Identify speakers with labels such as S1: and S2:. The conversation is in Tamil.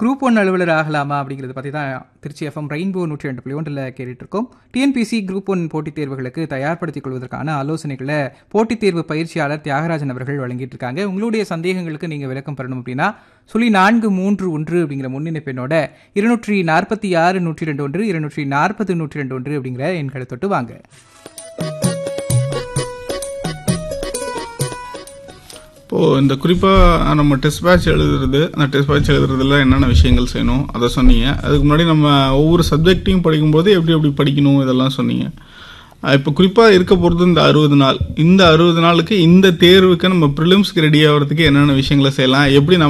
S1: குரூப் ஒன் அலுவலர் ஆகலாமா அப்படிங்கிறத பற்றி தான் திருச்சி எஃப்எம் ரெயின்போ நூற்றி ரெண்டு புள்ளி ஒன்றில் கேட்டுட்டு இருக்கோம் டிஎன்பிசி குரூப் ஒன் போட்டித் தேர்வுகளுக்கு தயார்படுத்திக் கொள்வதற்கான ஆலோசனைகளை போட்டித் தேர்வு பயிற்சியாளர் தியாகராஜன் அவர்கள் வழங்கிட்டு இருக்காங்க உங்களுடைய சந்தேகங்களுக்கு நீங்கள் விளக்கம் பெறணும் அப்படின்னா சொல்லி நான்கு மூன்று ஒன்று அப்படிங்கிற முன்னிணைப்பெண்ணோட இருநூற்றி நாற்பத்தி ஆறு நூற்றி ரெண்டு ஒன்று இருநூற்றி நாற்பது நூற்றி ரெண்டு ஒன்று அப்படிங்கிற எண்களை தொட்டு வாங்க
S2: இப்போது இந்த குறிப்பாக நம்ம டெஸ்ட் பேட்ச் எழுதுறது அந்த டெஸ்ட் பேட்ச் எழுதுறதுல என்னென்ன விஷயங்கள் செய்யணும் அதை சொன்னீங்க அதுக்கு முன்னாடி நம்ம ஒவ்வொரு சப்ஜெக்டையும் படிக்கும்போது எப்படி எப்படி படிக்கணும் இதெல்லாம் சொன்னீங்க இப்போ குறிப்பாக இருக்க போகிறது இந்த அறுபது நாள் இந்த அறுபது நாளுக்கு இந்த தேர்வுக்கு நம்ம ப்ரிலிம்ஸ்க்கு ரெடி ஆகிறதுக்கு என்னென்ன விஷயங்களை செய்யலாம் எப்படி நம்ம